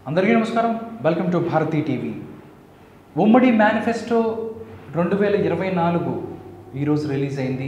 అందరికీ నమస్కారం welcome to Bharathi TV ఉమ్మడి మేనిఫెస్టో రెండు వేల ఇరవై నాలుగు ఈరోజు రిలీజ్ అయింది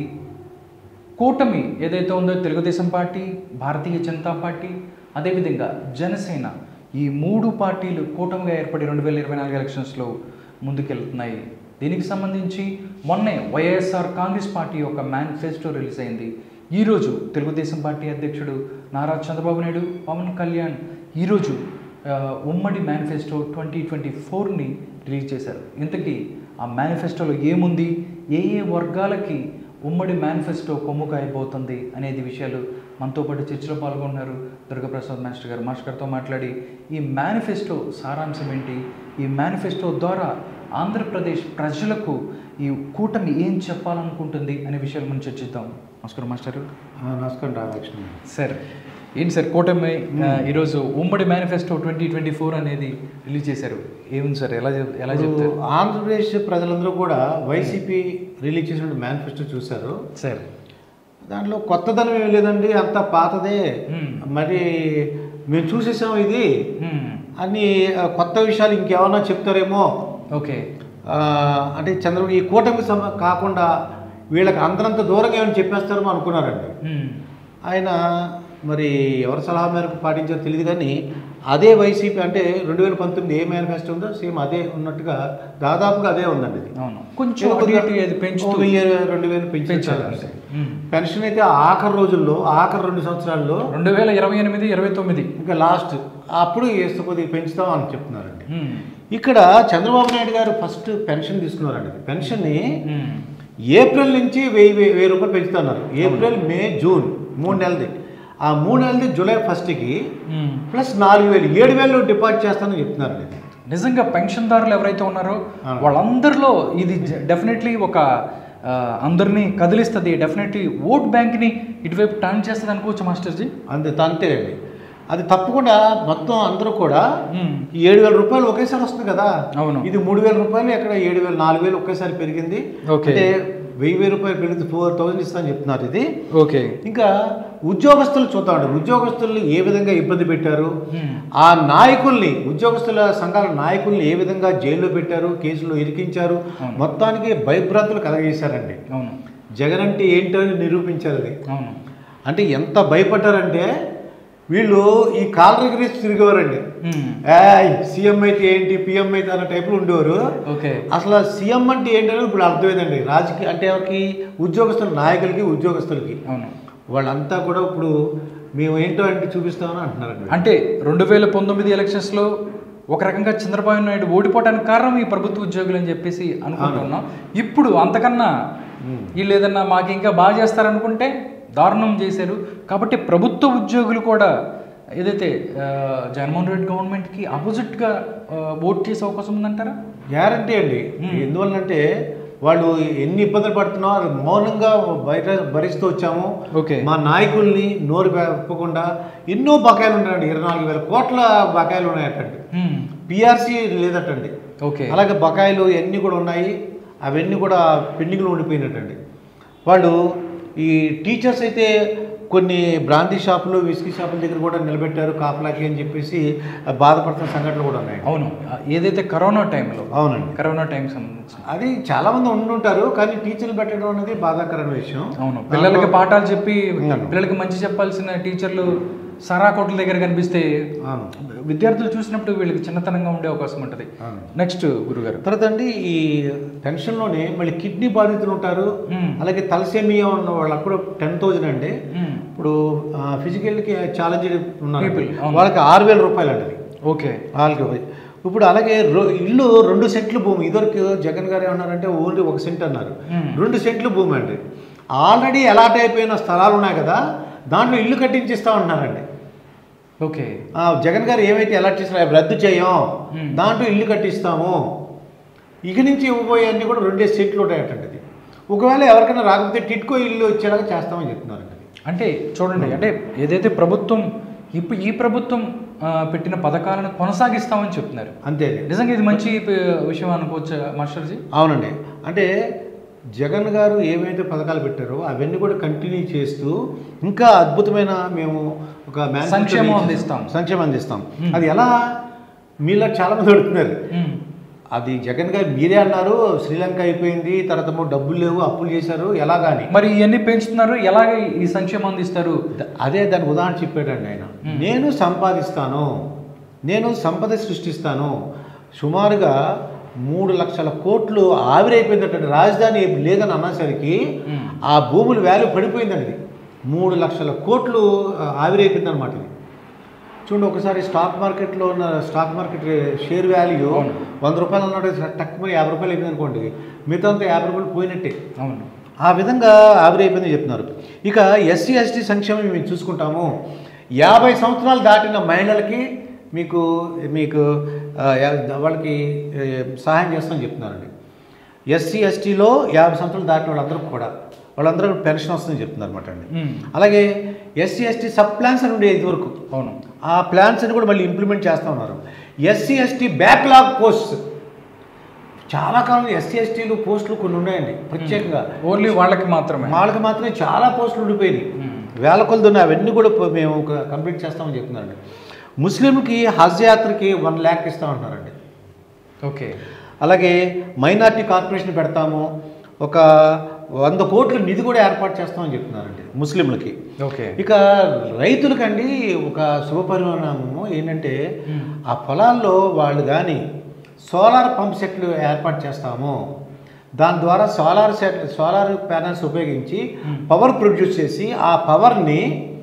కూటమి ఏదైతే ఉందో తెలుగుదేశం పార్టీ భారతీయ జనతా పార్టీ అదేవిధంగా జనసేన ఈ మూడు పార్టీలు కూటమిగా ఏర్పడి రెండు వేల ఇరవై నాలుగు ఎలక్షన్స్లో ముందుకెళ్తున్నాయి దీనికి సంబంధించి మొన్నే వైఎస్ఆర్ కాంగ్రెస్ పార్టీ యొక్క మేనిఫెస్టో రిలీజ్ అయింది ఈరోజు తెలుగుదేశం పార్టీ అధ్యక్షుడు నారా చంద్రబాబు నాయుడు పవన్ కళ్యాణ్ ఈరోజు ఆ, ఉమ్మడి మేనిఫెస్టో ట్వంటీ ట్వంటీ ఫోర్ని రిలీజ్ చేశారు ఇంతకీ ఆ మేనిఫెస్టోలో ఏముంది ఏ ఏ వర్గాలకి ఉమ్మడి మేనిఫెస్టో కొమ్ము కాయబోతుంది అనేది విషయాలు మనతో పాటు చర్చలో పాల్గొన్నారు దుర్గాప్రసాద్ మాస్టర్ గారు మాస్టర్ గారితో మాట్లాడి ఈ మేనిఫెస్టో సారాంశం ఏంటి ఈ మేనిఫెస్టో ద్వారా ఆంధ్రప్రదేశ్ ప్రజలకు ఈ కూటమి ఏం చెప్పాలనుకుంటుంది అనే విషయాలు మనం చర్చిద్దాం నమస్కారం మాస్టర్ ఆ, నమస్కారం రామలక్ష్మి సార్ ఏంటి సార్ కూటమి ఆ, ఈరోజు ఉమ్మడి మేనిఫెస్టో ట్వంటీ ట్వంటీ ఫోర్ అనేది రిలీజ్ చేశారు ఏముంది సార్ ఎలా చెప్- ఎలా ఇప్పుడు చెప్తారు ఆంధ్రప్రదేశ్ ప్రజలందరూ కూడా వైసీపీ రిలీజ్ చేసిన మేనిఫెస్టో చూశారు సార్ దాంట్లో కొత్తదనం ఏమి లేదండి అంత పాతదే మ్మ్. మరి మేము చూసేసాం ఇది మ్మ్. అని ఆ, కొత్త విషయాలు ఇంకేమన్నా చెప్తారేమో ఓకే ఆ, అంటే చంద్రబాబు ఈ కూటమి సమ కాకుండా వీళ్ళకి అందరంత దూరంగా ఏమైనా చెప్పేస్తారేమో అనుకున్నారండి మ్మ్. ఆయన మరి ఎవరి సలహా మేరకు పాటించారో తెలియదు కానీ అదే వైసీపీ అంటే రెండు వేల పంతొమ్మిది ఏ మేనిఫెస్టో ఉందో సేమ్ అదే ఉన్నట్టుగా దాదాపుగా అదే ఉందండి ఇది అవును కొంచెం అటు ఇటు ఇది పెంచుతూ ఓ వెయ్యి రెండు వేలు పెంచారు పెంచారు మ్మ్. పెన్షన్ అయితే ఆఖరి రోజుల్లో ఆఖరి రెండు సంవత్సరాల్లో రెండు వేల ఇరవై ఎనిమిది ఇరవై తొమ్మిది ఇంకా లాస్ట్ అప్పుడు వేస్తే కొద్దిగా పెంచుతాం అని చెప్తున్నారండి మ్మ్. ఇక్కడ చంద్రబాబు నాయుడు గారు ఫస్ట్ పెన్షన్ తీసుకున్నారండి పెన్షన్ని మ్మ్. ఏప్రిల్ నుంచి వెయ్యి వెయ్యి వెయ్యి రూపాయలు పెంచుతున్నారు ఏప్రిల్ మే జూన్ మూడు నెలది ఆ మూడు నెలది జూలై ఫస్ట్కి మ్మ్. ప్లస్ నాలుగు వేలు ఏడు వేలు డిపాజిట్ చేస్తానని చెప్తున్నారండి నిజంగా పెన్షన్దారులు ఎవరైతే ఉన్నారో అవును. వాళ్ళందరిలో ఇది డెఫినెట్లీ ఒక ఆ, అందరినీ కదిలిస్తుంది డెఫినెట్లీ ఓట్ బ్యాంక్ని ఇటువైపు టర్న్ చేస్తుంది అనుకోవచ్చు మాస్టర్జీ అంతే అంతేనండి అది తప్పకుండా మొత్తం అందరూ కూడా మ్మ్. ఈ ఏడు వేల రూపాయలు ఒకేసారి వస్తుంది కదా అవును. ఇది మూడు వేల రూపాయలు ఎక్కడ ఏడు వేలు నాలుగు వేలు ఒకేసారి పెరిగింది ఓకే. అంటే వెయ్యి వెయ్యి రూపాయలు పెరిగింది ఫోర్ థౌసండ్ ఇస్తానని చెప్తున్నారు ఇది ఓకే ఇంకా ఉద్యోగస్తులు చూద్దామండి ఉద్యోగస్తుల్ని ఏ విధంగా ఇబ్బంది పెట్టారు మ్మ్. ఆ నాయకుల్ని ఉద్యోగస్తుల సంఘాల నాయకుల్ని ఏ విధంగా జైల్లో పెట్టారు కేసులో ఇరికించారు అవును. మొత్తానికి భయభ్రాంతులు కలగజేశారండి అవును జగన్ అంటే ఏంటో అని నిరూపించారు అది అవును అంటే ఎంత భయపడ్డారంటే వీళ్ళు ఈ కాలర్ ఎగరేసి తిరిగేవారండి మ్మ్. ఏయ్ సీఎం అయితే ఏంటి పిఎం అయితే అన్న టైప్లో ఉండేవారు ఓకే అసలు సీఎం అంటే ఏంటని ఇప్పుడు అర్థమైందండి రాజకీయ అంటే ఎవరికి ఉద్యోగస్తుల నాయకులకి ఉద్యోగస్తులకి అవును వాళ్ళంతా కూడా ఇప్పుడు మేము ఏంటో అంటే చూపిస్తామని అంటున్నారండి అంటే రెండు వేల పంతొమ్మిది ఎలక్షన్స్లో ఒక రకంగా చంద్రబాబు నాయుడు ఓడిపోవడానికి కారణం ఈ ప్రభుత్వ ఉద్యోగులు అని చెప్పేసి అనుకుంటున్నాం ఇప్పుడు అంతకన్నా మ్మ్. వీళ్ళు ఏదన్నా మాకు ఇంకా బాగా చేస్తారనుకుంటే దారుణం చేశారు కాబట్టి ప్రభుత్వ ఉద్యోగులు కూడా ఏదైతే ఆ, జగన్మోహన్ రెడ్డి గవర్నమెంట్కి ఆపోజిట్గా ఓట్ చేసే అవకాశం ఉందంటారా గ్యారంటీ అండి ఎందువల్లంటే వాళ్ళు ఎన్ని ఇబ్బందులు పడుతున్నారో మౌనంగా బయట భరిస్తూ వచ్చాము ఓకే మా నాయకుల్ని నోరు పెప్పకుండా ఎన్నో బకాయిలు ఉన్నాయండి ఇరవై నాలుగు వేల కోట్ల బకాయిలు ఉన్నాయటండి మ్మ్. పిఆర్సీ లేదటండి ఓకే అలాగే బకాయిలు ఎన్ని కూడా ఉన్నాయి అవన్నీ కూడా పెండింగ్లో ఉండిపోయినట్టండి వాళ్ళు ఈ టీచర్స్ అయితే కొన్ని బ్రాందీ షాపులు విస్కీ షాపుల దగ్గర కూడా నిలబెట్టారు కాపలాకి అని చెప్పేసి బాధపడుతున్న సంఘటనలు కూడా ఉన్నాయి అవును ఏదైతే కరోనా టైంలో అవునండి కరోనా టైం సంబంధించి అది చాలా మంది ఉండుంటారు కానీ టీచర్లు పెట్టడం అనేది బాధాకరమైన విషయం అవును పిల్లలకి పాఠాలు చెప్పి అవును. పిల్లలకి మంచి చెప్పాల్సిన టీచర్లు సరా కోట్ల దగ్గర కనిపిస్తే అవును విద్యార్థులు చూసినప్పుడు వీళ్ళకి చిన్నతనంగా ఉండే అవకాశం ఉంటుంది అవును. నెక్స్ట్ గురుగారు తర్వాత అండి ఈ పెన్షన్లోనే మళ్ళీ కిడ్నీ బాధితులు ఉంటారు మ్మ్. అలాగే తలసేమియా ఉన్న వాళ్ళకు కూడా టెన్ థౌజండ్ అండి మ్మ్. ఇప్పుడు ఫిజికల్కి ఛాలెంజ్ ఉన్నారు People, అవును. వాళ్ళకి ఆరు వేల రూపాయలు అండి అది. ఓకే వాళ్ళకి ఇప్పుడు అలాగే రొ- ఇల్లు రెండు సెంట్లు భూమి ఇదివరకు జగన్ గారు ఏమన్నారంటే ఓన్లీ ఒక సెంట్ అన్నారు మ్మ్. రెండు సెంట్లు భూమి అండి ఆల్రెడీ అలాట్ అయిపోయిన స్థలాలు ఉన్నాయి కదా దాంట్లో ఇల్లు కట్టించిస్తా ఉంటున్నారండి ఓకే ఆ, జగన్ గారు ఏమైతే అలాట్ చేసినా అవి రద్దు చేయం మ్మ్. దాంట్లో ఇల్లు కట్టిస్తాము ఇక నుంచి ఇవ్వబోయే అన్ని కూడా రెండే సెంట్లు ఉంటాయటండి అది ఒకవేళ ఎవరికైనా రాకపోతే టిట్కో ఇల్లు వచ్చేలాగా చేస్తామని చెప్తున్నారండి అంటే చూడండి అంటే ఏదైతే ప్రభుత్వం ఇప్పుడు ఈ ప్రభుత్వం ఆ, పెట్టిన పథకాలను కొనసాగిస్తామని చెప్తున్నారు అంతే నిజంగా ఇది మంచి ప- విషయం అనుకోవచ్చు మాస్టర్జీ అవునండి అంటే జగన్ గారు ఏవైతే పథకాలు పెట్టారో అవన్నీ కూడా కంటిన్యూ చేస్తూ ఇంకా అద్భుతమైన మేము ఒక manifesto సంక్షేమం release అందిస్తాం. సంక్షేమం అందిస్తాం Hmm. అది ఎలా మీలో చాలామంది అడుగుతున్నారు ఉమ్. అది జగన్ గారు మీరే అన్నారు శ్రీలంక అయిపోయింది తర్వాత ఏమో డబ్బులు లేవు అప్పులు చేశారు ఎలాగాని మరి ఇవన్నీ పెంచుతున్నారు ఎలాగ ఈ సంక్షేమం అందిస్తారు ద- అదే దాని ఉదాహరణ చెప్పాడండి ఆయన నేను సంపాదిస్తాను నేను సంపద సృష్టిస్తాను సుమారుగా మూడు లక్షల కోట్లు ఆవిరైపోయిందంటే రాజధాని లేదని అన్నసరికి ఉమ్. ఆ భూముల వాల్యూ పడిపోయిందండి మూడు లక్షల కోట్లు ఆ, ఆవిరైపోయింది అనమాట ఇది చూడండి ఒకసారి స్టాక్ మార్కెట్లో ఉన్న స్టాక్ మార్కెట్ షేర్ వాల్యూ అవును. వంద రూపాయలు అన్నట్టు టక్కుమని యాభై రూపాయలు అయిపోయింది అనుకోండి మిగతా అంతా యాభై రూపాయలు పోయినట్టే అవును ఆ విధంగా ఆవిరైపోయిందని చెప్తున్నారు ఇక ఎస్సీ ఎస్టీ సంక్షేమం మేము చూసుకుంటాము యాభై సంవత్సరాలు దాటిన మహిళలకి మీకు మీకు ఆ, యా- వాళ్ళకి ఏ, సహాయం చేస్తామని చెప్తున్నారండి ఎస్సీ ఎస్టీలో యాభై సంవత్సరాలు దాటిన వాళ్ళందరికీ కూడా వాళ్ళందరూ పెన్షన్ వస్తుందని చెప్తున్నారు అనమాట అండి ఉమ్. అలాగే ఎస్సీ ఎస్టీ సబ్ ప్లాన్స్ అని ఉండేది ఇదివరకు అవును ఆ ప్లాన్స్ అని కూడా మళ్ళీ ఇంప్లిమెంట్ చేస్తూ ఉన్నారు ఎస్సీ ఎస్టీ బ్యాక్లాగ్ పోస్ట్ చాలా కాలం ఎస్సీ ఎస్టీలు పోస్టులు కొన్ని ఉన్నాయండి ప్రత్యేకంగా ఓన్లీ వాళ్ళకి మాత్రమే వాళ్ళకి మాత్రమే చాలా పోస్టులు ఉండిపోయినాయి ఉమ్. వేల కొలది ఉన్నాయి అవన్నీ కూడా ప- మేము ఒక కంప్లీట్ చేస్తామని చెప్తున్నారండి ముస్లింకి హజ్ యాత్రకి వన్ ల్యాక్ ఇస్తామంటున్నారండి ఓకే అలాగే మైనార్టీ కార్పొరేషన్ పెడతాము ఒక వంద కోట్ల నిధి కూడా ఏర్పాటు చేస్తామని చెప్తున్నారండి ముస్లింలకి ఓకే ఇక రైతులకండి ఒక శుభ పరిణామము ఏంటంటే ఉమ్. ఆ పొలాల్లో వాళ్ళు కానీ సోలార్ పంప్ సెట్లు ఏర్పాటు చేస్తాము దాని ద్వారా సోలార్ సెట్ సోలార్ ప్యానల్స్ ఉపయోగించి Hmm. పవర్ ప్రొడ్యూస్ చేసి ఆ పవర్ని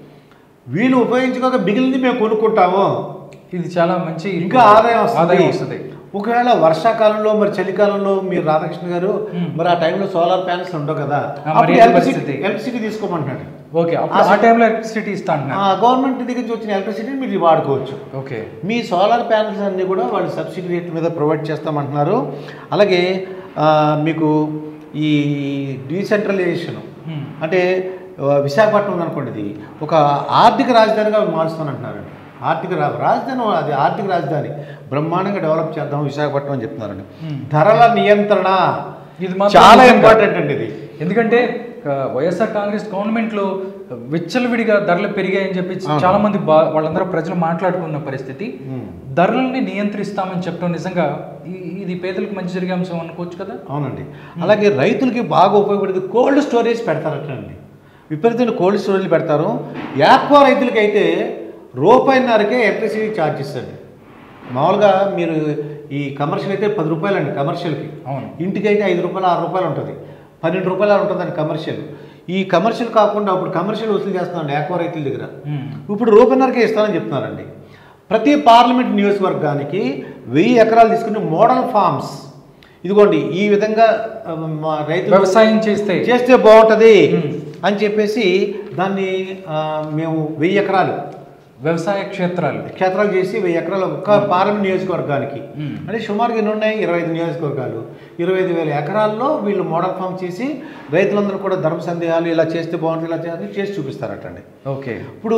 వీళ్ళు ఉపయోగించుకోక మిగిలింది మేము కొనుక్కుంటాము ఇది చాలా మంచి ఇంకా ఆదాయం వస్తుంది ఆదాయం వస్తుంది ఒకవేళ వర్షాకాలంలో మరి చలికాలంలో మీరు రాధాకృష్ణ గారు Hmm. మరి ఆ టైంలో సోలార్ ప్యానల్స్ ఉండవు కదా ఆ, మరి అప్పుడు ఏంటి ఎలక్ట్రిసిటీ పరిస్థితి? ఎలక్ట్రిసిటీ తీసుకోమంటున్నాడు ఓకే అప్పుడు ఆ టైంలో ఎలక్ట్రిసిటీ ఇస్తా అంటున్నారు గవర్నమెంట్ దగ్గర నుంచి వచ్చిన ఎలక్ట్రిసిటీని మీరు వాడుకోవచ్చు ఓకే మీ సోలార్ ప్యానల్స్ అన్నీ కూడా వాళ్ళు సబ్సిడీ రేట్ మీద ప్రొవైడ్ చేస్తామంటున్నారు అలాగే ఆ, మీకు ఈ డీసెంట్రలైజేషన్ ఉమ్. అంటే ఆ, విశాఖపట్నం ఉందనుకోండి ఇది ఒక ఆర్థిక రాజధానిగా మారుస్తానంటున్నారండి ఆర్థిక రా రాజధాని అది ఆర్థిక రాజధాని బ్రహ్మాండంగా డెవలప్ చేద్దాం విశాఖపట్నం అని చెప్తున్నారండి Hmm. ధరల నియంత్రణ ఇది మాత్రం చాలా నిజంగా. ఇంపార్టెంట్ అండి ఇది ఎందుకంటే ఆ, వైఎస్ఆర్ కాంగ్రెస్ గవర్నమెంట్ లో విచ్చలవిడిగా ధరలు పెరిగాయని చెప్పి అవును. చాలా మంది బా వాళ్ళందరూ ప్రజలు మాట్లాడుకున్న పరిస్థితి Hmm. ధరల్ని నియంత్రిస్తామని చెప్పడం నిజంగా ఈ- ఇది పేదలకు మంచి జరిగే అంశం అనుకోవచ్చు కదా అవునండి అలాగే రైతులకి బాగా ఉపయోగపడేది కోల్డ్ స్టోరేజ్ పెడతారటండి విపరీతమైన కోల్డ్ స్టోరేజ్ పెడతారు యాక్వా రైతులకి అయితే రూపాయిన్నరకే ఎలక్ట్రిసిటీ ఛార్జ్ ఇస్తుంది మామూలుగా మీరు ఈ కమర్షియల్ అయితే పది రూపాయలు అండి కమర్షియల్కి అవును ఇంటికి అయితే ఐదు రూపాయలు ఆరు రూపాయలు ఉంటుంది పన్నెండు రూపాయలు ఉంటుందండి కమర్షియల్ ఈ కమర్షియల్ కాకుండా ఇప్పుడు కమర్షియల్ వసూలు చేస్తున్నాండి యాక్వా రైతుల దగ్గర ఉమ్. ఇప్పుడు రూపాయిన్నరకే ఇస్తానని చెప్తున్నారండి ప్రతి పార్లమెంట్ నియోజకవర్గానికి వెయ్యి ఎకరాలు తీసుకుని మోడల్ ఫార్మ్స్ ఇదిగోండి ఈ విధంగా ఆ, మా రైతులు వ్యవసాయం చేస్తే చేస్తే బాగుంటుంది మ్మ్. అని చెప్పేసి దాన్ని ఆ, మేము వెయ్యి ఎకరాలు వ్యవసాయ క్షేత్రాలు క్షేత్రాలు చేసి వెయ్యి ఎకరాలు ఒక్క పార్లమెంట్ నియోజకవర్గానికి మ్మ్. అంటే సుమారుగా ఎన్ని ఉన్నాయి ఇరవై ఐదు నియోజకవర్గాలు ఇరవై ఐదు వేల ఎకరాల్లో వీళ్ళు మోడల్ ఫామ్ చేసి రైతులందరూ కూడా ధర్మ సందేహాలు ఇలా చేస్తే బాగుంటుంది ఇలా చేయాలి చేసి చూపిస్తారటండి ఓకే ఇప్పుడు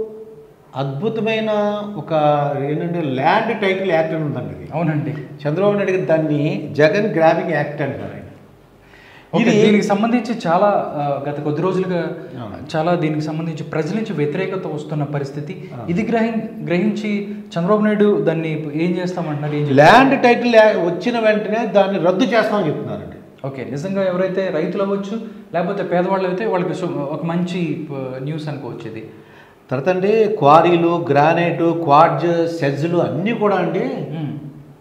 అద్భుతమైన ఒక ఏంటంటే ల్యాండ్ టైటిల్ యాక్ట్ అని ఉందండి ఇది అవునండి చంద్రబాబు నాయుడు గారు దాన్ని జగన్ గ్రాబింగ్ యాక్ట్ అంటారు ఆయన ఓకే ఇది దీనికి సంబంధించి చాలా ఆ, గత కొద్ది రోజులుగా అవును. చాలా దీనికి సంబంధించి ప్రజల నుంచి వ్యతిరేకత వస్తున్న పరిస్థితి అవును. ఇది గ్రహి గ్రహించి చంద్రబాబు నాయుడు దాన్ని ఏం చేస్తామంటున్నారు ఏం చేస్తారు ల్యాండ్ టైటిల్ యా- వచ్చిన వెంటనే దాన్ని రద్దు చేస్తామని చెప్తున్నారండి ఓకే నిజంగా ఎవరైతే రైతులు అవ్వచ్చు లేకపోతే పేదవాళ్ళు అయితే వాళ్ళకి సు- ఒక మంచి ప- న్యూస్ అనుకోవచ్చు ఇది తర్వాత అండి క్వారీలు గ్రానైట్ క్వాడ్జ్ సెజ్లు అన్నీ కూడా అండి ఉమ్.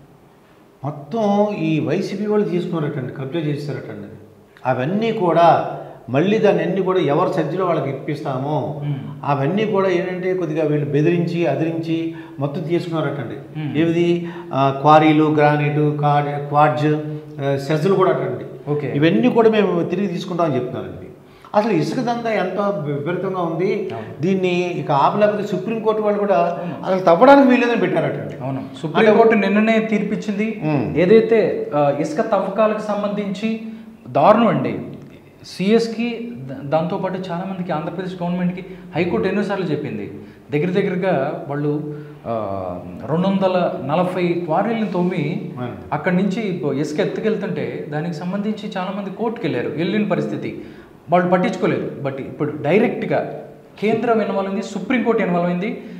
మొత్తం ఈ వైసీపీ వాళ్ళు తీసుకున్నారటండి కబ్జా చేస్తారటండి అవన్నీ కూడా మళ్ళీ దాన్ని అన్ని కూడా ఎవరు సజ్జలో వాళ్ళకి ఇప్పిస్తామో ఉమ్. అవన్నీ కూడా ఏంటంటే కొద్దిగా వీళ్ళు బెదిరించి అదిరించి మొత్తం తీసుకున్నారటండి Hmm. ఏది ఆ, క్వారీలు గ్రానైట్ కార్డ్ క్వాడ్జ్ సెజ్లు కూడా అటండి ఓకే ఇవన్నీ కూడా మేము తిరిగి తీసుకుంటామని చెప్తున్నారండి అసలు ఇసుక దందా ఎంత విపరీతంగా ఉంది అవును. దీన్ని ఇక ఆపలేకపోతే సుప్రీంకోర్టు వాళ్ళు కూడా అసలు తవ్వడానికి వీలేదని పెట్టారటండి అవును సుప్రీంకోర్టు నిన్ననే తీర్పిచ్చింది ఉమ్. ఏదైతే ఆ, ఇసుక తవ్వకాలకు సంబంధించి దారుణం అండి సిఎస్కి దాంతోపాటు చాలామందికి ఆంధ్రప్రదేశ్ గవర్నమెంట్కి హైకోర్టు ఎన్నోసార్లు చెప్పింది దగ్గర దగ్గరగా వాళ్ళు ఆ, రెండు వందల నలభై క్వారీలను తవ్వి అవును. అక్కడి నుంచి ఇసుక ఎత్తుకెళ్తుంటే దానికి సంబంధించి చాలామంది కోర్టుకు వెళ్ళారు వెళ్ళిన పరిస్థితి వాళ్ళు పట్టించుకోలేదు బట్ ఇప్పుడు డైరెక్ట్గా కేంద్రం ఇన్వాల్వ్ అయింది సుప్రీంకోర్టు ఇన్వాల్వ్ అయింది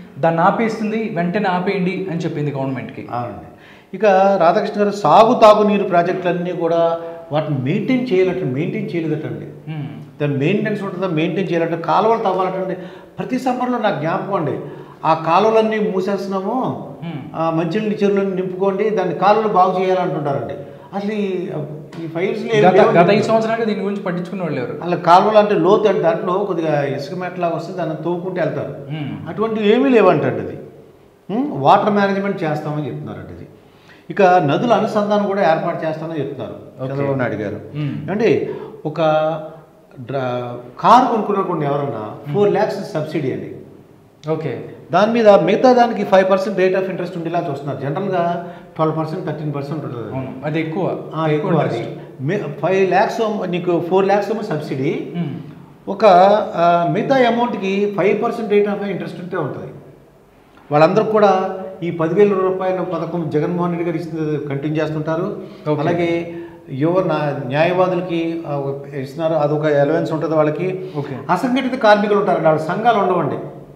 దాన్ని ఆపేస్తుంది వెంటనే ఆపేయండి అని చెప్పింది గవర్నమెంట్కి అవునండి ఇక రాధాకృష్ణ గారు సాగు తాగునీరు ప్రాజెక్టులన్నీ కూడా వాటిని మెయింటైన్ చేయాలట మెయింటైన్ చేయలేదటండి ఉమ్, దాని మెయింటెనెన్స్ ఉంటుందా మెయింటైన్ చేయాలంటే కాలువలు తవ్వాలంటే ప్రతి సమ్మర్లో నాకు జ్ఞాపకం అండి ఆ కాలువలన్నీ మూసేస్తున్నాము ఉమ్. ఆ మంచినీళ్ళ చెరువులను నింపుకోండి దాన్ని కాలువలు బాగు చేయాలంటుంటారండి అసలు ఈ ఈ ఫైల్స్ గత గత ఐదు సంవత్సరాలుగా దీని గురించి పట్టించుకునే వాళ్ళు ఎవరు అలా కాలువలు అంటే లోతు అంటే దాంట్లో కొద్దిగా ఇసుక మెట్లాగా వస్తే దాన్ని తవ్వుకుంటూ వెళ్తారు ఉమ్, అటువంటివి ఏమీ లేవంటండి అది ఉం? వాటర్ మేనేజ్మెంట్ చేస్తామని చెప్తున్నారండి ఇది ఇక నదుల అనుసంధానం కూడా ఏర్పాటు చేస్తామని చెప్తున్నారు చంద్రబాబు నాయుడు గారు ఉమ్, అంటే ఒక డ్రా కారు కొనుక్కున్నటువంటి ఎవరన్నా ఫోర్ ల్యాక్స్ సబ్సిడీ అండి ఓకే దాని మీద మిగతా దానికి five percent rate of interest ఉండేలా చూస్తున్నారు జనరల్గా ట్వెల్వ్ పర్సెంట్ థర్టీన్ పర్సెంట్ ఉంటుంది అవును అది ఎక్కువ ఆ, ఎక్కువ అది ఫైవ్ ల్యాక్స్ నీకు ఫోర్ ల్యాక్స్ ఏమో సబ్సిడీ ఉమ్, ఒక ఆ, మిగతా అమౌంట్కి five percent rate of interest ఉంటే ఉంటుంది వాళ్ళందరూ కూడా ఈ పదివేల రూపాయల పథకం జగన్మోహన్ రెడ్డి గారు ఇస్తుంది కంటిన్యూ చేస్తుంటారు Okay. అలాగే యువ నా- న్యాయవాదులకి ఆ, ఇస్తున్నారు అదొక ఎలవెన్స్ ఉంటుంది వాళ్ళకి ఓకే అసంఘటిత కార్మికులు ఉంటారు వాళ్ళ సంఘాలు ఉండవండి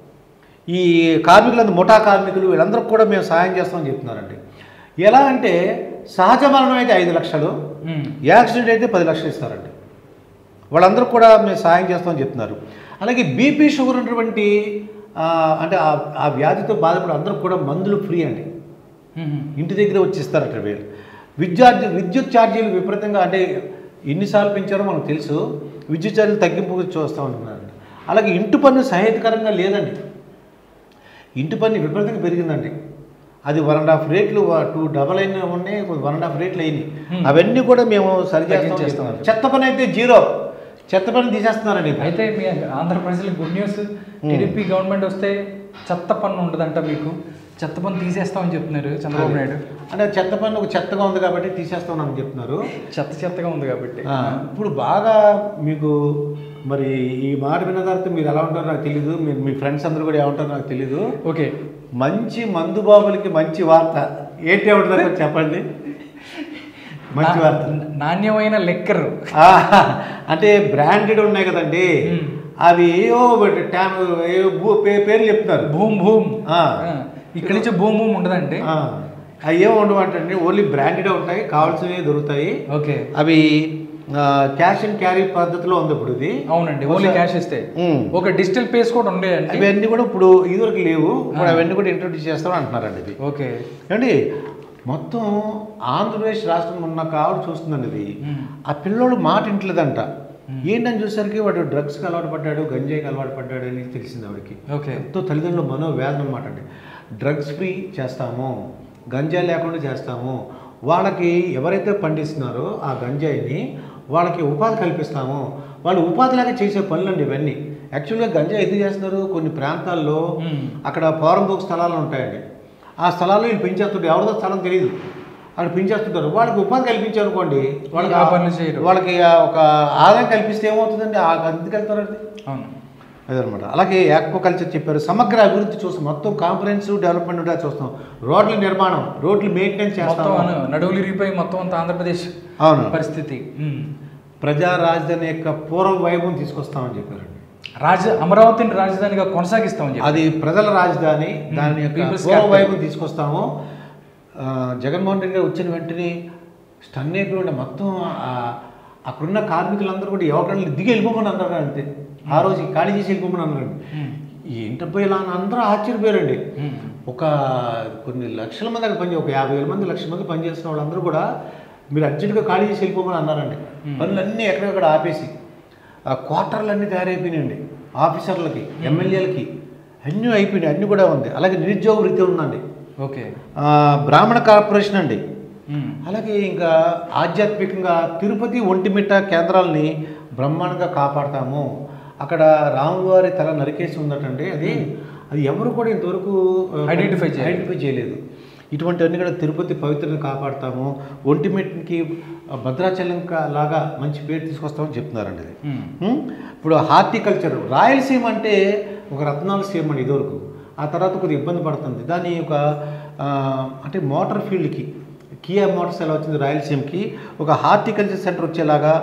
ఈ కార్మికులందరూ ముఠా కార్మికులు వీళ్ళందరూ కూడా మేము సాయం చేస్తామని చెప్తున్నారండి ఎలా అంటే సహజ మరణం అయితే ఐదు లక్షలు ఉమ్, యాక్సిడెంట్ అయితే పది లక్షలు ఇస్తారండి వాళ్ళందరూ కూడా మేము సాయం చేస్తామని చెప్తున్నారు అలాగే బీపీ షుగర్ ఉన్నటువంటి ఆ, అంటే ఆ- ఆ వ్యాధితో బాధపడే అందరూ కూడా మందులు ఫ్రీ అండి ఉమ్, ఇంటి దగ్గర వచ్చి ఇస్తారట వీళ్ళు విద్యార్థి విద్యుత్ ఛార్జీలు విపరీతంగా అంటే ఎన్నిసార్లు పెంచారో మనకు తెలుసు విద్యుత్ ఛార్జీలు తగ్గింపు చూస్తూ ఉంటున్నారండి అలాగే ఇంటి పన్ను సహేతుకరంగా లేదండి ఇంటి పన్ను విపరీతంగా పెరిగిందండి అది వన్ అండ్ హాఫ్ రేట్లు టూ డబల్ అయిన ఉన్నాయి వన్ అండ్ హాఫ్ రేట్లు అయినాయి Hmm. అవన్నీ కూడా మేము సరి తగ్గించేస్తాం. చేస్తాం చెత్త పని అయితే జీరో చెత్త పని తీసేస్తున్నారండి అయితే మీ ఆంధ్ర ప్రజలకు గుడ్ న్యూస్ టీడీపీ గవర్నమెంట్ వస్తే చెత్త పన్ను ఉండదంట మీకు చెత్త పన్ను తీసేస్తామని చెప్తున్నారు చంద్రబాబు నాయుడు అంటే చెత్త పన్ను ఒక చెత్తగా ఉంది కాబట్టి తీసేస్తామని చెప్తున్నారు చెత్త చెత్తగా ఉంది కాబట్టి ఆ, ఇప్పుడు బాగా మీకు మరి ఈ మాట విన్న తర్వాత మీరు ఎలా ఉంటారో నాకు తెలియదు మీరు మీ ఫ్రెండ్స్ అందరూ కూడా ఏమంటారో నాకు తెలియదు ఓకే మంచి మందు బాబులకి మంచి వార్త ఏంటి ఏమంటారో చెప్పండి మంచి వార్త నా- నాణ్యమైన లెక్కర్ ఆ, అంటే బ్రాండెడ్ ఉన్నాయి కదండి మ్మ్. అవి ఏవో ట్యామ్ ఏవో భూ- పే- పేర్లు చెప్తున్నారు భూమ్ భూమ్ ఆ. ఆ, ఇక్కడి నుంచి భూమ్ భూమ్ ఉండదండి ఆ, అవి ఏమి ఉండవు అంటే ఓన్లీ బ్రాండెడ్ ఉంటాయి కావాల్సినవి దొరుకుతాయి ఓకే అవి క్యాష్ అండ్ క్యారీ పద్ధతిలో ఉంది ఇప్పుడు ఇది అవునండి ఓన్లీ క్యాష్ ఇస్తే మ్మ్. ఒక డిజిటల్ పేస్ కూడా ఉండేదండి అవన్నీ కూడా ఇప్పుడు ఇదివరకు లేవు ఇప్పుడు అవన్నీ కూడా ఇంట్రొడ్యూస్ చేస్తామని అంటున్నారండి ఇది ఓకే ఏమండి మొత్తం ఆంధ్రప్రదేశ్ రాష్ట్రం ఉన్న కావడం చూస్తుందండి ఇది మ్మ్. ఆ పిల్లోడు మాట ఇంట్లేదంట ఏంటని చూసరికి వాడు డ్రగ్స్కి అలవాటు పడ్డాడు గంజాయికి అలవాటు పడ్డాడు అని తెలిసింది ఆవిడకి ఓకే ఎంతో తల్లిదండ్రుల మనోవేదన అనమాట అండి డ్రగ్స్ ఫ్రీ చేస్తాము గంజాయి లేకుండా చేస్తాము వాళ్ళకి ఎవరైతే పండిస్తున్నారో ఆ గంజాయిని వాళ్ళకి ఉపాధి కల్పిస్తాము వాళ్ళు ఉపాధి లాగా చేసే పనులండి ఇవన్నీ యాక్చువల్గా గంజాయి ఎందుకు చేస్తున్నారు కొన్ని ప్రాంతాల్లో మ్మ్. అక్కడ పోరంబోకు స్థలాలు ఉంటాయండి ఆ స్థలాల్లో వీళ్ళు పెంచేస్తుంటారు ఎవరిదో స్థలం తెలియదు అక్కడ పెంచేస్తుంటారు వాళ్ళకి ఉపాధి కల్పించారు అనుకోండి వాళ్ళకి ఆ పనులు చేయరు. వాళ్ళకి ఆ ఒక ఆదాయం కల్పిస్తే ఏమవుతుందండి ఆ ఎందుకు వెళ్తారండి అవును అదనమాట అలాగే యాక్వాకల్చర్ చెప్పారు సమగ్ర అభివృద్ధి చూస్తాం మొత్తం కాంప్రహెన్సివ్ డెవలప్మెంట్ కూడా చూస్తాం రోడ్ల నిర్మాణం రోడ్లు మెయింటెనెన్స్ మొత్తం చేస్తాం అను- నడువులు ఇరిగిపోయి మొత్తం అంత ఆంధ్రప్రదేశ్ అవును పరిస్థితి మ్మ్. ప్రజా రాజధాని యొక్క పూర్వ వైభవం తీసుకొస్తామని చెప్పారండి రాజ అమరావతిని రాజధానిగా కొనసాగిస్తామని చెప్పి అది ప్రజల రాజధాని దాని యొక్క People's పూర్వ capital. వైభవం తీసుకొస్తాము ఆ, జగన్మోహన్ రెడ్డి గారు వచ్చిన వెంటనే స్టన్ అయిపోయి మొత్తం ఆ- అక్కడున్న కార్మికులందరూ కూడా ఎవరికైనా దిగి వెళ్ళిపోమని అన్నారు అంతే ఆ రోజు ఖాళీ చేసి వెళ్ళిపోమని అన్నారండి మ్మ్. ఏంటబ్బా ఇలా అని అందరూ ఆశ్చర్యపోయారండి మ్మ్. ఒక కొన్ని లక్షల మంది అక్కడ పని ఒక యాభై వేల మంది లక్షల మంది పనిచేస్తున్న వాళ్ళందరూ కూడా మీరు అర్జెంటుగా ఖాళీ చేసి వెళ్ళిపోమని అన్నారండి పనులన్నీ ఎక్కడెక్కడ ఆపేసి ఆ క్వార్టర్లు అన్నీ తయారైపోయినాయండి ఆఫీసర్లకి ఎమ్మెల్యేలకి అన్నీ అయిపోయినాయి అన్నీ కూడా ఉంది అలాగే నిరుద్యోగ వృత్తి ఉందండి ఓకే ఆ, బ్రాహ్మణ కార్పొరేషన్ అండి మ్మ్. అలాగే ఇంకా ఆధ్యాత్మికంగా తిరుపతి ఒంటిమిట్ట కేంద్రాలని బ్రహ్మాండంగా కాపాడతాము అక్కడ రాములవారి తల నరికేసి ఉందటండి అది అది ఎవరు కూడా ఇంతవరకు ఆ, Identify చేయలేదు. ఐడెంటిఫై చేయలేదు ఇటువంటివన్నీ కూడా తిరుపతి పవిత్రని కాపాడతాము ఒంటిమిట్కి భద్రాచలం కా- లాగా మంచి పేరు తీసుకొస్తామని చెప్తున్నారండి ఇది మ్మ్. ఉం? ఇప్పుడు హార్టికల్చర్ రాయలసీమ అంటే ఒక రత్నాల సీమ అండి ఇదివరకు ఆ తర్వాత కొద్దిగా ఇబ్బంది పడుతుంది దాని ఒక ఆ, అంటే మోటార్ ఫీల్డ్కి కియా మోటార్స్ ఎలా వచ్చింది రాయలసీమకి ఒక హార్టికల్చర్ సెంటర్ వచ్చేలాగా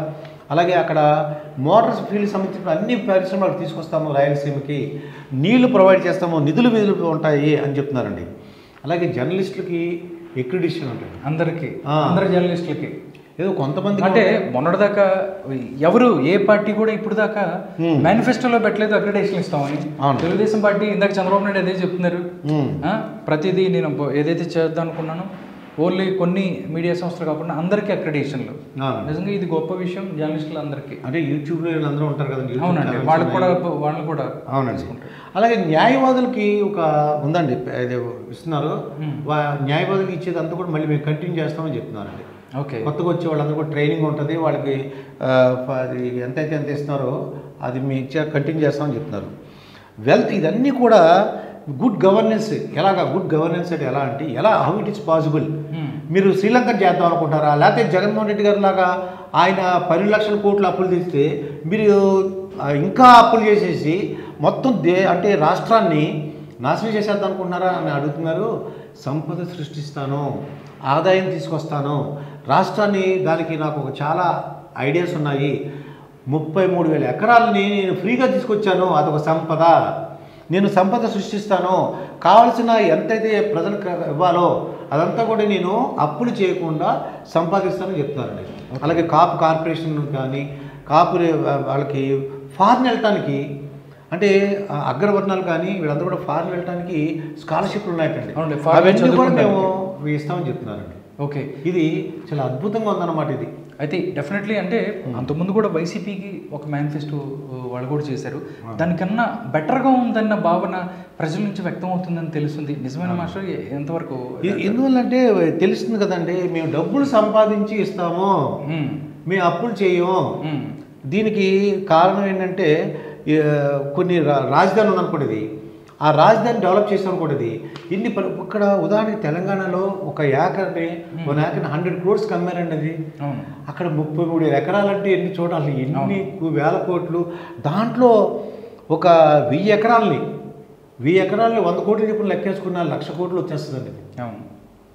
అలాగే అక్కడ మోటార్స్ ఫీల్డ్ సంబంధించిన అన్ని పరిశ్రమలకు తీసుకొస్తాము రాయలసీమకి నీళ్లు ప్రొవైడ్ చేస్తాము నిధులు విధులు ఉంటాయి అని చెప్తున్నారండి అలాగే జర్నలిస్టులకి ఎక్రిడిషన్ ఉంటుంది అందరికి ఆ. అందరు జర్నలిస్టులకి ఏదో కొంతమంది అంటే మొన్నటిదాకా ఎవరు ఏ పార్టీ కూడా ఇప్పుడు దాకా Hmm. మేనిఫెస్టోలో పెట్టలేదు అక్రిడేషన్ ఇస్తామని అవును. తెలుగుదేశం పార్టీ ఇందాక చంద్రబాబు నాయుడు అదే చెప్తున్నారు ఉమ్, ఆ, ప్రతిదీ నేను బ- ఏదైతే చేద్దాం అనుకున్నానో ఓన్లీ కొన్ని మీడియా సంస్థలు కాకుండా అందరికీ అక్రిడేషన్లు అవును. నిజంగా ఇది గొప్ప విషయం జర్నలిస్టులు అందరికీ అంటే యూట్యూబ్లో వీళ్ళందరూ ఉంటారు కదండి యూట్యూబ్ అవునండి ఛానల్స్ వాళ్ళకి కూడా ఉన్నాయి. వాళ్ళని కూడా అవునండి అలాగే న్యాయవాదులకి ఒక ఉందండి ఇది ఇస్తున్నారు Hmm. వా- న్యాయవాదులకి ఇచ్చేది అంతా కూడా మళ్ళీ మేము కంటిన్యూ చేస్తామని చెప్తున్నారండి ఓకే కొత్తగా వచ్చే వాళ్ళందరూ కూడా ట్రైనింగ్ ఉంటుంది వాళ్ళకి ఆ, ఫ- అది ఎంతైతే ఎంత ఇస్తున్నారో అది మీ ఇచ్చే కంటిన్యూ చేస్తామని చెప్తున్నారు వెల్త్ ఇదన్నీ కూడా గుడ్ గవర్నెన్స్ ఎలాగా గుడ్ గవర్నెన్స్ అంటే ఎలా అంటే ఎలా how it is possible Hmm. మీరు శ్రీలంక చేద్దాం అనుకుంటారా లేకపోతే జగన్మోహన్ రెడ్డి గారు లాగా ఆయన పన్నెండు లక్షల కోట్ల అప్పులు తీస్తే మీరు ఆ, ఇంకా అప్పులు చేసేసి మొత్తం దే అంటే రాష్ట్రాన్ని నాశనం చేసేద్దాం అనుకుంటున్నారా అని అడుగుతున్నారు సంపద సృష్టిస్తాను ఆదాయం తీసుకొస్తాను రాష్ట్రాన్ని దానికి నాకు ఒక చాలా ఐడియాస్ ఉన్నాయి ముప్పై మూడు వేల ఎకరాలని నేను ఫ్రీగా తీసుకొచ్చాను అదొక సంపద నేను సంపద సృష్టిస్తాను కావలసిన ఎంతైతే ప్రజలకు ఇవ్వాలో అదంతా కూడా నేను అప్పులు చేయకుండా సంపాదిస్తానని చెప్తున్నారండి అలాగే కాపు కార్పొరేషన్ కానీ కాపు రే- వాళ్ళకి ఫారిన్ వెళ్ళటానికి అంటే ఆ అగ్రవర్ణాలు కానీ వీళ్ళందరూ కూడా ఫారిన్ వెళ్ళటానికి స్కాలర్షిప్లు ఉన్నాయటండి అవునండి, foreign అవన్నీ కూడా చదువుకోవడానికి. మేము ఇస్తామని చెప్తున్నారండి ఓకే ఇది చాలా అద్భుతంగా ఉందన్నమాట ఇది అయితే డెఫినెట్లీ అంటే అంతకుముందు కూడా వైసీపీకి ఒక మేనిఫెస్టో వాళ్ళు కూడా చేశారు దానికన్నా బెటర్గా ఉందన్న భావన ప్రజల నుంచి వ్యక్తం అవుతుందని తెలుస్తుంది నిజమైన మాస్టర్ ఎంతవరకు ఎ- ఎందువల్లంటే తెలుస్తుంది కదండి మేము డబ్బులు సంపాదించి ఇస్తాము మ్మ్. మేము అప్పులు చేయము మ్మ్. దీనికి కారణం ఏంటంటే ఏ, కొన్ని రా- రాజధాని ఉందనుకోండి ఆ రాజధాని డెవలప్ చేసాం అనుకోండి ఇన్ని పరి- ఇక్కడ ఉదాహరణకి తెలంగాణలో ఒక ఏకర్ని ఒక ఏకర్ని హండ్రెడ్ క్రోర్స్ కమ్మారండి అది అవును అక్కడ ముప్పై మూడు ఎకరాలంటే ఎన్ని చోట అసలు ఎన్ని కు- వేల కోట్లు దాంట్లో ఒక వెయ్యి ఎకరాలని వెయ్యి ఎకరాలని వంద కోట్లు చెప్పిన లెక్కేసుకున్న లక్ష కోట్లు వచ్చేస్తుందండి ఇది. అవును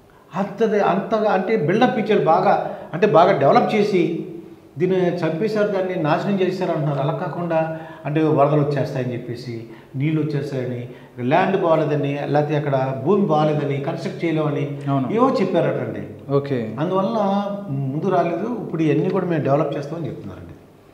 అంతది అంతగా అంటే బిల్డప్ ఇచ్చారు బాగా అంటే బాగా డెవలప్ చేసి దీన్ని చంపేశారు దాన్ని నాశనం చేశారు అంటున్నారు అలా కాకుండా అంటే వరదలు వచ్చేస్తాయని చెప్పేసి నీళ్ళు వచ్చేస్తాయని ల్యాండ్ బాగాలేదని లేకపోతే అక్కడ భూమి బాగాలేదని కన్స్ట్రక్ట్ చేయలేమని అవును. ఏవో చెప్పారటండి ఓకే అందువల్ల ముందు రాలేదు ఇప్పుడు ఇవన్నీ కూడా మేము డెవలప్ చేస్తామని చెప్తున్నారండి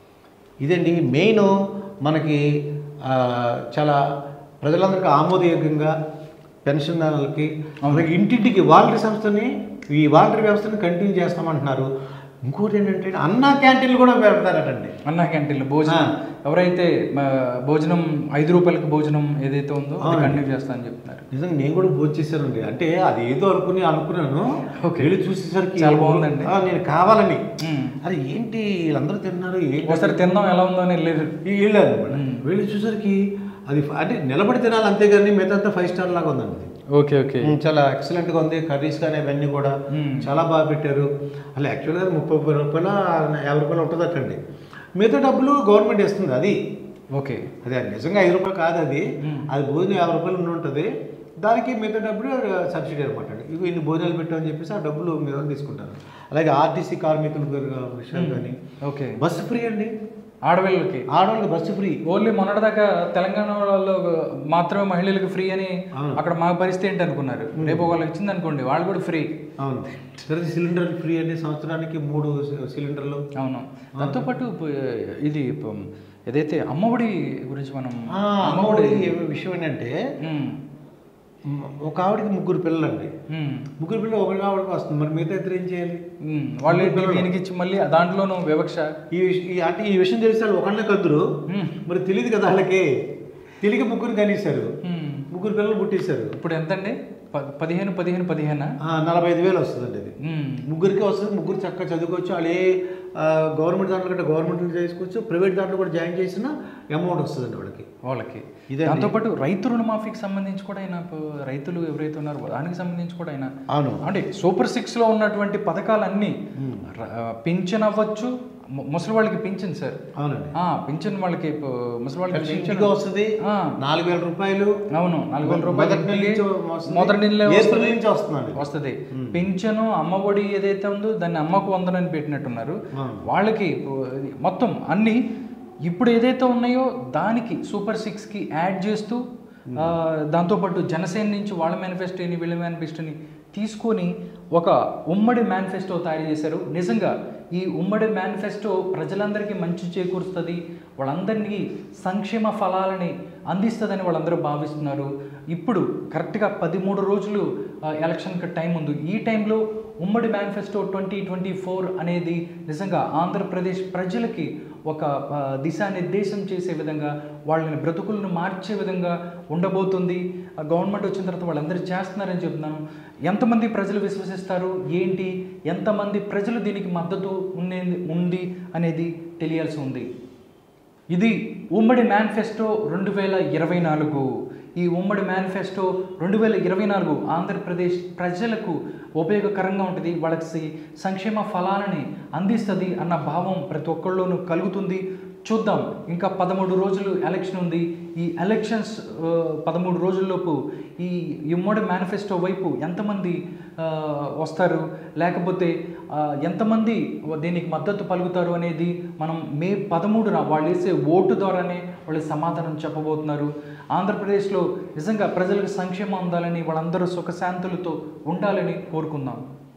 ఇదండి మెయిన్ మనకి ఆ, చాలా ప్రజలందరికీ ఆమోదయోగ్యంగా పెన్షన్దారులకి అలాగే ఇంటింటికి వాలంటరీ సంస్థని ఈ వాలంటరీ వ్యవస్థని కంటిన్యూ చేస్తామంటున్నారు ఇంకోటి ఏంటంటే అన్నా క్యాంటీన్లు కూడా పెడతారటండి అన్నా క్యాంటీన్లో భోజనం ఎవరైతే మ, భోజనం ఐదు రూపాయలకి భోజనం ఏదైతే ఉందో అది అవునండి. కంటిన్యూ చేస్తా అని చెప్తున్నారు నిజంగా నేను కూడా భోజనం చేశానండి అంటే అది ఏదో అనుకుని అనుకున్నాను ఓకే. వెళ్ళి చూసేసరికి చాలా బాగుందండి. ఆ, నేను కావాలని మ్మ్. అది ఏంటి వీళ్ళందరూ తిన్నారు ఏంటి ఒకసారి తిందాం ఎలా ఉందో అని వెళ్ళారు ఈ వెళ్ళాను అనమాట మ్మ్. వెళ్ళి చూసరికి అది ఫ- అంటే నిలబడి తినాలి అంతేగాని మిగతా అంతా ఫైవ్ స్టార్ లాగా ఉందండి ఇది. ఓకే ఓకే మ్మ్, చాలా ఎక్సలెంట్గా ఉంది కర్రీస్ కానీ అవన్నీ కూడా మ్మ్. చాలా బాగా పెట్టారు అలా యాక్చువల్గా ముప్పై ముప్పై రూపాయల యాభై రూపాయలు ఉంటుందటండి మిగతా డబ్బులు గవర్నమెంట్ ఇస్తుంది అది ఓకే అదే నిజంగా ఐదు రూపాయలు కాదు అది మ్మ్. అది భోజనం యాభై రూపాయలు ఉండి ఉంటుంది దానికి మిగతా డబ్బులు సబ్సిడీ అనమాట ఇవి ఇన్ని భోజనాలు పెట్టామని చెప్పేసి ఆ డబ్బులు మీద తీసుకుంటారు అలాగే ఆర్టీసీ కార్మికుల విషయాలు కానీ ఓకే బస్సు ఫ్రీ అండి ఆడవాళ్ళకి ఆడవాళ్ళకి బస్సు ఫ్రీ ఓన్లీ మొన్నటిదాకా తెలంగాణలో మాత్రమే మహిళలకు ఫ్రీ అని అవును. అక్కడ మా పరిస్థితి ఏంటి అనుకున్నారు రేపు ఒకళ్ళు ఇచ్చింది అనుకోండి వాళ్ళు కూడా ఫ్రీ అవును తర్వాత సిలిండర్ ఫ్రీ అండి సంవత్సరానికి మూడు సి- సిలిండర్లు అవును దాంతోపాటు ఇప్పుడు ఇది ఇప్పుడు ఏదైతే అమ్మఒడి గురించి మనం ఆ, అమ్మఒడి విషయం ఏంటంటే ఉమ్, మ్, ఒక ఆవిడకి ముగ్గురు పిల్లలండి ఉమ్, ముగ్గురు పిల్లలు ఒకరికి ఆవిడకి వస్తుంది మరి మిగతా ఇద్దరు ఏం చేయాలి ఉమ్. వాళ్ళు ఏంటి దీనికి ఇచ్చి మళ్ళీ దాంట్లోనూ వివక్ష ఈ విష- ఈ అంటే ఈ విషయం తెలిస్తే వాళ్ళు ఒకళ్ళే కదురు ఉమ్, మరి తెలియదు కదా వాళ్ళకి తెలియక ముగ్గురు కనీసారు ఉమ్. ముగ్గురు పిల్లలు పుట్టేశారు ఇప్పుడు ఎంతండి ప- పదిహేను పదిహేను పదిహేనా ఆ, నలభై ఐదు వేలు వస్తుందండి ఇది ఉమ్, ముగ్గురికి వస్తుంది ముగ్గురు చక్కగా చదువుకోవచ్చు వాళ్ళు ఏ ఆ, గవర్నమెంట్ దాంట్లో కంటే గవర్నమెంట్లో చేసుకోవచ్చు ప్రైవేట్ దాంట్లో కూడా జాయిన్ చేసిన అమౌంట్ వస్తుందండి వాళ్ళకి వాళ్ళకి ఇదండి. దాంతోపాటు రైతు రుణమాఫీకి సంబంధించి కూడా ఆయన ప- రైతులు ఎవరైతే ఉన్నారో దానికి సంబంధించి కూడా ఆయన అవును అంటే సూపర్ సిక్స్లో ఉన్నటువంటి పథకాలన్నీ ర- పింఛన్ అవ్వచ్చు ము- ముసలి వాళ్ళకి పింఛన్ సార్ అవునండి ఆ, పింఛన్ వాళ్ళకి ప- ముసలి వాళ్ళకి పెన్షన్ పింఛన్ ఇంటికి వస్తుంది ఆ, నాలుగు వేల రూపాయలు అవును నాలుగు వేల మొదటి రూపాయలు నెల ఇంటికి నుంచి వస్తుంది. మొదటి నెలలో ఏప్రిల్ వస్తుంది. నుంచి వస్తుందండి వస్తుంది పింఛను అమ్మ ఒడి ఏదైతే ఉందో దాన్ని అమ్మకు వందనని పెట్టినట్టున్నారు అవును. వాళ్ళకి ప- ఇది మొత్తం అన్ని ఇప్పుడు ఏదైతే ఉన్నాయో దానికి సూపర్ సిక్స్కి యాడ్ చేస్తూ ఆ, దాంతోపాటు జనసేన నుంచి వాళ్ళ మేనిఫెస్టోని వీళ్ళ మేనిఫెస్టోని తీసుకొని ఒక ఉమ్మడి మేనిఫెస్టో తయారు చేశారు నిజంగా ఈ ఉమ్మడి మేనిఫెస్టో ప్రజలందరికీ మంచి చేకూరుస్తుంది వాళ్ళందరినీ సంక్షేమ ఫలాలని అందిస్తుందని వాళ్ళందరూ భావిస్తున్నారు ఇప్పుడు కరెక్ట్గా పదిమూడు రోజులు ఆ, ఎలక్షన్కి టైం ఉంది ఈ టైంలో ఉమ్మడి మేనిఫెస్టో ట్వంటీ ట్వంటీ ఫోర్ అనేది నిజంగా ఆంధ్రప్రదేశ్ ప్రజలకి ఒక ఆ, దిశానిర్దేశం చేసే విధంగా వాళ్ళని బ్రతుకులను మార్చే విధంగా ఉండబోతుంది ఆ గవర్నమెంట్ వచ్చిన తర్వాత వాళ్ళందరూ చేస్తున్నారని చెప్తున్నాను ఎంతమంది ప్రజలు విశ్వసిస్తారు ఏంటి ఎంతమంది ప్రజలు దీనికి మద్దతు ఉండే ఉంది అనేది తెలియాల్సి ఉంది ఇది ఉమ్మడి మేనిఫెస్టో రెండు వేల ఇరవై నాలుగు ఈ ఉమ్మడి మేనిఫెస్టో రెండు వేల ఇరవై నాలుగు ఆంధ్రప్రదేశ్ ప్రజలకు ఉపయోగకరంగా ఉంటుంది వాళ్ళకి సంక్షేమ ఫలాలని అందిస్తుంది అన్న భావం ప్రతి ఒక్కళ్ళలోనూ కలుగుతుంది చూద్దాం ఇంకా పదమూడు రోజులు ఎలక్షన్ ఉంది ఈ ఎలక్షన్స్ ఆ, పదమూడు రోజుల్లోపు ఈ ఉమ్మడి మేనిఫెస్టో వైపు ఎంతమంది ఆ, వస్తారు లేకపోతే ఆ, ఎంతమంది దీనికి మద్దతు పలుకుతారు అనేది మనం మే పదమూడున వాళ్ళు వేసే ఓటు ద్వారానే వాళ్ళు సమాధానం చెప్పబోతున్నారు ఆంధ్రప్రదేశ్లో నిజంగా ప్రజలకు సంక్షేమం అందాలని వాళ్ళందరూ సుఖశాంతులతో ఉండాలని కోరుకుందాం